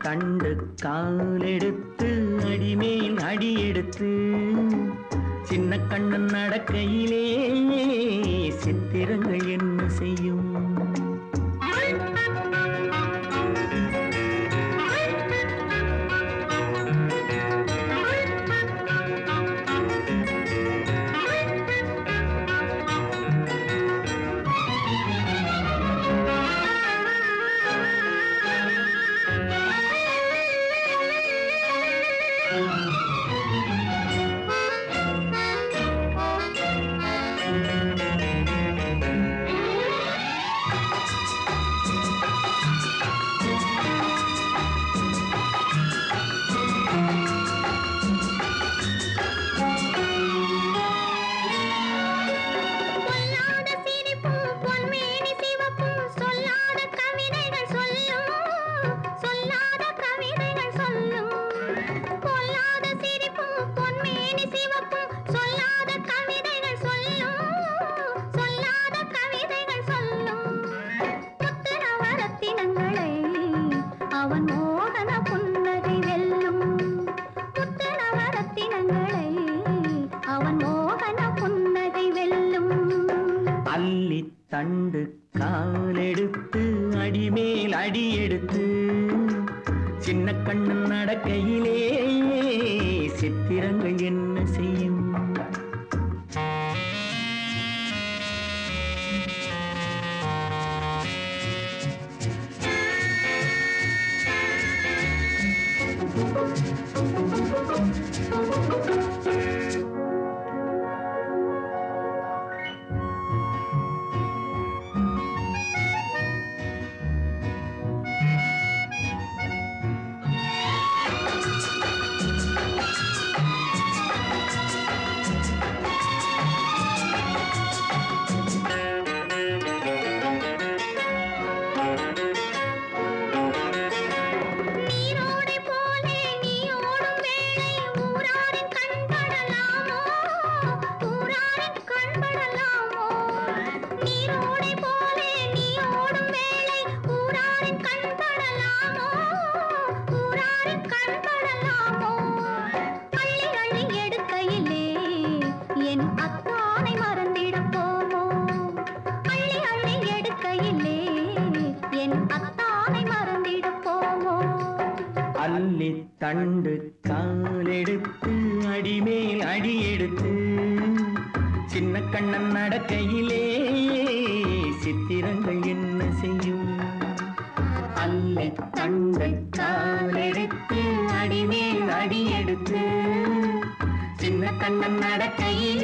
தண்டு காலெடுத்து அடிமேல் அடி எடுத்து சின்ன கண்ணன் நடக்கையிலே சித்திரங்கள் என்ன செய்யும் பொல்லாத சிரிப்பும் பொன்மேனி சிவப்பும் சொல்லாத கவிதைகள் சொல்லும் சொல்லாத கவிதைகள் சொல்லும் பொல்லாத சிரிப்பும் பொன்மேனி சிவப்பும் சொல்லாத கவிதைகள் சொல்லும் சொல்லாத கவிதைகள் சொல்லும் முத்துரவரத்தினங்களை அவன் மோகன புன்னகை வெல்லும் முத்துரவரத்தினங்களை அவன் மோகன புன்னகை வெல்லும் அள்ளி தண்டு காலெடுத்து அடிமேல் அடி எடுத்து சின்ன கண்ணன் நடக்கையிலே சித்திரங்கள் என்ன செய்யும் நீரோடை போலே நீ ஓடும் வேளை ஊராரின் கண்படலாமோ ஊராரின் கண்படலாமோ நீரோடை போலே நீ ஓடும் வேளை ஊராரின் கண்படலாமோ ஊராரின் கண்படலாமோ அள்ளி அள்ளி எடுக்கையிலே என் அத்தானை மறந்திடப் போமோ அள்ளி அள்ளி எடுக்கையிலே என் அத்தானை மறந்திடப் போமோ அள்ளி தண்டு காலெடுத்து அடிமேல் அடி எடுத்து சின்ன கண்ணன் நடக்கையிலே சித்திரங்கள் என்ன செய்யும் அள்ளி தண்டு காலெடுத்து அடிமேல் அடி எடுத்து சின்ன கண்ணன் நடக்கையிலே